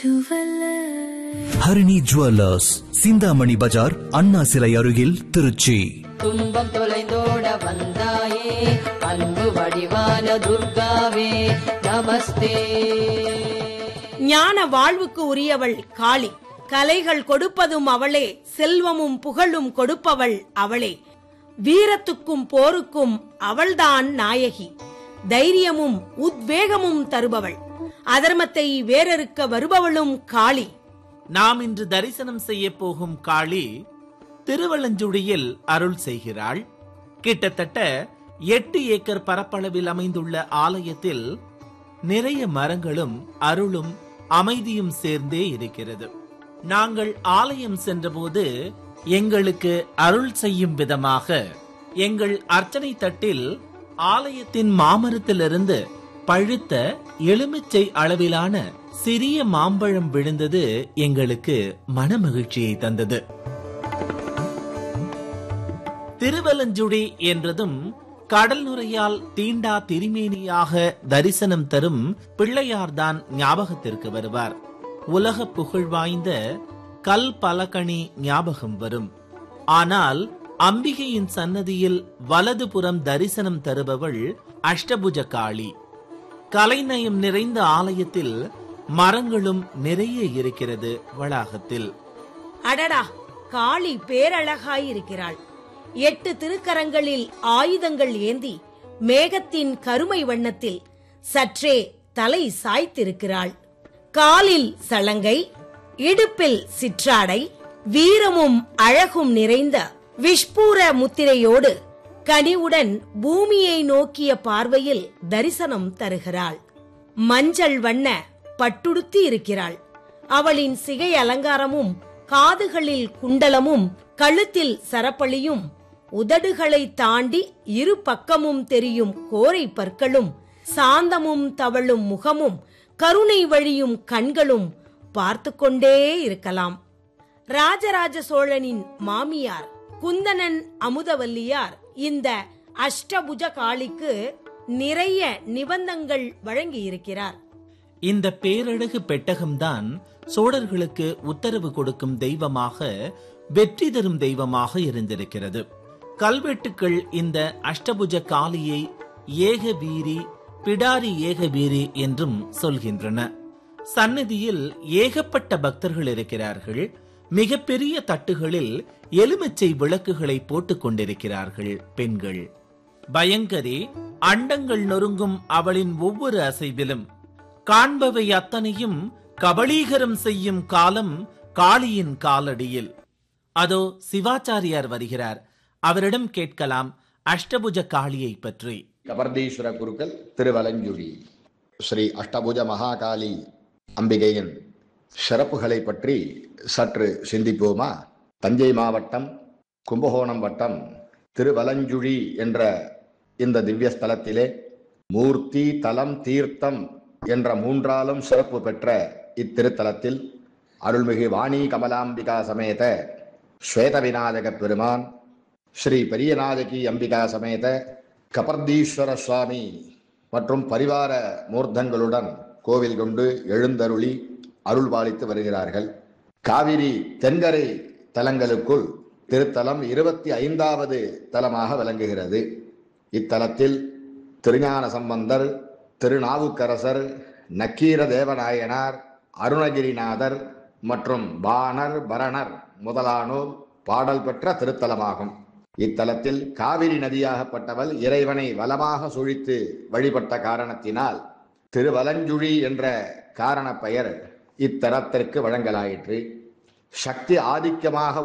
Harini jewellers Chintamani பஜார் அண்ணா சிலை அருகில் திருச்சி துன்பம் தொலைந்தோட வந்தாயே அன்பு வடிவான துர்காவே நமஸ்தே ஞான வாழ்வுக்கு உரியவள் காளி கலைகள் கொடுப்பதும் அவளே செல்வமும் புகழும் கொடுப்பவள் அவளே வீரத்துக்கும் போருக்கும் அவள்தான் நாயகி தைரியமும் உத்வேகமும் தருபவள் அதர்மத்தை வேறறுக்க வருபவளும் காளி நாம் இன்று தரிசனம் செய்ய போகும் காளி திருவலஞ்சுழியில் அருள் செய்கிறாள் கிட்டத்தட்ட எட்டு ஏக்கர் பரப்பளவில் அமைந்துள்ள ஆலயத்தில் நிறைய மரங்களும் அருளும் அமைதியும் சேர்ந்தே இருக்கிறது நாங்கள் ஆலயம் சென்றபோது எங்களுக்கு அருள் செய்யும் விதமாக எங்கள் அர்ச்சனை தட்டில் ஆலயத்தின் மாமரத்திலிருந்து பழுத்த எலுமிச்சை அளவிலான சிறிய மாம்பழம் விழுந்தது எங்களுக்கு மனமகிழ்ச்சியை தந்தது திருவலஞ்சுடி என்றதும் கடல் நுரையால் தீண்டா திருமேனியாக தரிசனம் தரும் பிள்ளையார்தான் ஞாபகத்திற்கு வருவார் உலக புகழ் வாய்ந்த கல் பலகணி ஞாபகம் வரும் ஆனால் அம்பிகையின் சன்னதியில் வலதுபுறம் தரிசனம் தருபவள் அஷ்டபுஜ காளி கலைநயம் நிறைந்த ஆலயத்தில் மரங்களும் நிறைய இருக்கிறது வளாகத்தில் அடடா காளி பேரழகாயிருக்கிறாள் எட்டு திருக்கரங்களில் ஆயுதங்கள் ஏந்தி மேகத்தின் கருமை வண்ணத்தில் சற்றே தலை சாய்த்திருக்கிறாள் காலில் சலங்கை இடுப்பில் சிற்றாடை வீரமும் அழகும் நிறைந்த விஷ்பூர முத்திரையோடு கனிவுடன் பூமியை நோக்கிய பார்வையில் தரிசனம் தருகிறாள் மஞ்சள் வண்ண பட்டுடுத்தி இருக்கிறாள் அவளின் சிகை அலங்காரமும் காதுகளில் குண்டலமும் கழுத்தில் சரப்பளியும் உதடுகளை தாண்டி இரு பக்கமும் தெரியும் கோரை பற்களும் சாந்தமும் தவழும் முகமும் கருணை வழியும் கண்களும் பார்த்து கொண்டே இருக்கலாம் ராஜராஜ சோழனின் மாமியார் குந்தனன் அமுதவல்லியார் இந்த அஷ்டபுஜ காளிக்கு நிறைய நிபந்தங்கள் வழங்கியிருக்கிறார் இந்த பேரழகு பெட்டகம்தான் சோழர்களுக்கு உத்தரவு கொடுக்கும் தெய்வமாக வெற்றி தரும் தெய்வமாக இருந்திருக்கிறது கல்வெட்டுக்கள் இந்த அஷ்டபுஜ காளியை ஏகவீரி பிடாரி ஏகவீரி என்றும் சொல்கின்றன சன்னதியில் ஏகப்பட்ட பக்தர்கள் இருக்கிறார்கள் மிகப்பெரிய தட்டுகளில் எலுமிச்சை விளக்குகளை போட்டுக் கொண்டிருக்கிறார்கள் பெண்கள் பயங்கரி அண்டங்கள் நொறுங்கும் அவளின் ஒவ்வொரு அசைவிலும் காண்பவை அத்தனையும் கபளீகரம் செய்யும் காலம் காளியின் காலடியில் அதோ சிவாச்சாரியார் வருகிறார் அவரிடம் கேட்கலாம் அஷ்டபுஜ காளியை பற்றி கபர்தீஸ்வர குருக்கள் திருவலஞ்சுழி ஸ்ரீ அஷ்டபுஜ மகாகாளி அம்பிகையின் சிறப்புகளை பற்றி சற்று சிந்திப்போமா தஞ்சை மாவட்டம் கும்பகோணம் வட்டம் திருவலஞ்சுழி என்ற இந்த திவ்ய ஸ்தலத்திலே மூர்த்தி தலம் தீர்த்தம் என்ற மூன்றாலும் சிறப்பு பெற்ற இத்திருத்தலத்தில் அருள்மிகு வாணி கமலாம்பிகா சமேத ஸ்வேத விநாயக பெருமான் ஸ்ரீ பெரியநாயகி அம்பிகா சமேத கபர்தீஸ்வர சுவாமி மற்றும் பரிவார மூர்த்தங்களுடன் கோவில் கொண்டு எழுந்தருளி அருள் பாலித்து வருகிறார்கள் காவிரி தென்கரை தலங்களுக்குள் திருத்தலம் இருபத்தி ஐந்தாவது தலமாக விளங்குகிறது இத்தலத்தில் திருஞான சம்பந்தர் திருநாவுக்கரசர் நக்கீர தேவநாயனார் அருணகிரிநாதர் மற்றும் பாணர் பரணர் முதலானோர் பாடல் பெற்ற திருத்தலமாகும் இத்தலத்தில் காவிரி நதியாகப்பட்டவள் இறைவனை வலமாக சுழித்து வழிபட்ட காரணத்தினால் திருவலஞ்சுழி என்ற காரண பெயர் இத்தலத்திற்கு வழங்கலாயிற்று சக்தி ஆதிக்கமாக